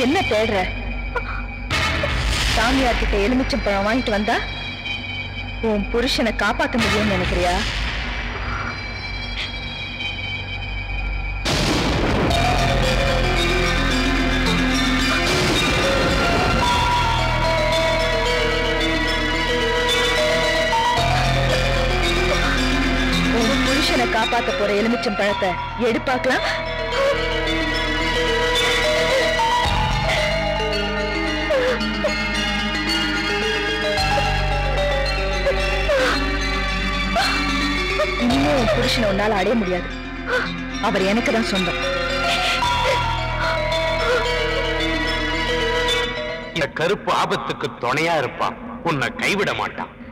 என்ன தேடுற சாமியார் கிட்ட எலுமிச்சம் பழம் வாங்கிட்டு வந்தா உன் புருஷனை காப்பாத்த முடியும்னு நினைக்கிறியா உன் புருஷனை காப்பாத்த போற எலுமிச்சம் பழத்தை எடு பார்க்கலாம் இனிமே உன் புருஷனை உன்னால அடைய முடியாது அவர் எனக்கு தான் சொந்தம் இந்த கருப்பு ஆபத்துக்கு துணையா இருப்பான் உன்னை கைவிட மாட்டான்